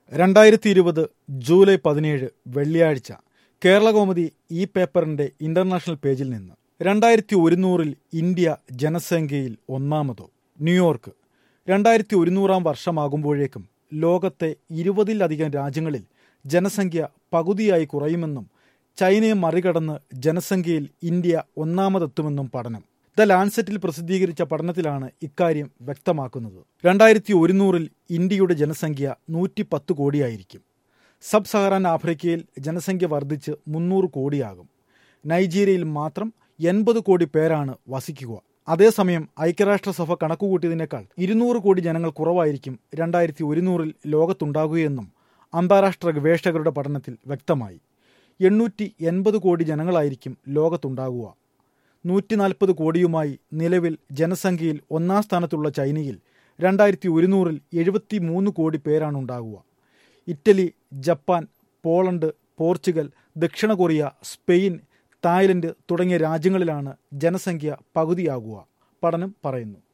രണ്ടായിരത്തി ഇരുപത് ജൂലൈ പതിനേഴ് വെള്ളിയാഴ്ച കേരളകൗമുദി ഈ പേപ്പറിന്റെ ഇന്റർനാഷണൽ പേജിൽ നിന്ന് രണ്ടായിരത്തി ഒരുന്നൂറിൽ ഇന്ത്യ ജനസംഖ്യയിൽ ഒന്നാമതോ ന്യൂയോർക്ക് രണ്ടായിരത്തി ഒരുന്നൂറാം വർഷമാകുമ്പോഴേക്കും ലോകത്തെ ഇരുപതിലധികം രാജ്യങ്ങളിൽ ജനസംഖ്യ പകുതിയായി കുറയുമെന്നും ചൈനയെ മറികടന്ന് ജനസംഖ്യയിൽ ഇന്ത്യ ഒന്നാമതെത്തുമെന്നും പഠനം ദ ലാൻസെറ്റിൽ പ്രസിദ്ധീകരിച്ച പഠനത്തിലാണ് ഇക്കാര്യം വ്യക്തമാക്കുന്നത് രണ്ടായിരത്തി ഒരുന്നൂറിൽ ഇന്ത്യയുടെ ജനസംഖ്യ നൂറ്റി പത്ത് കോടിയായിരിക്കും സബ് സഹറാൻ ആഫ്രിക്കയിൽ ജനസംഖ്യ വർദ്ധിച്ച് മുന്നൂറ് കോടിയാകും നൈജീരിയയിൽ മാത്രം എൺപത് കോടി പേരാണ് വസിക്കുക അതേസമയം ഐക്യരാഷ്ട്രസഭ കണക്കുകൂട്ടിയതിനേക്കാൾ ഇരുന്നൂറ് കോടി ജനങ്ങൾ കുറവായിരിക്കും രണ്ടായിരത്തി ഒരുന്നൂറിൽ ലോകത്തുണ്ടാകുകയെന്നും അന്താരാഷ്ട്ര ഗവേഷകരുടെ പഠനത്തിൽ വ്യക്തമായി എണ്ണൂറ്റി എൺപത് കോടി ജനങ്ങളായിരിക്കും ലോകത്തുണ്ടാകുക നൂറ്റി നാൽപ്പത് കോടിയുമായി നിലവിൽ ജനസംഖ്യയിൽ ഒന്നാം സ്ഥാനത്തുള്ള ചൈനയിൽ രണ്ടായിരത്തി ഒരുന്നൂറിൽ എഴുപത്തി മൂന്ന് കോടി പേരാണ് ഉണ്ടാകുക ഇറ്റലി ജപ്പാൻ പോളണ്ട് പോർച്ചുഗൽ ദക്ഷിണ കൊറിയ സ്പെയിൻ തായ്ലൻഡ് തുടങ്ങിയ രാജ്യങ്ങളിലാണ് ജനസംഖ്യ പകുതിയാകുക പഠനം പറയുന്നു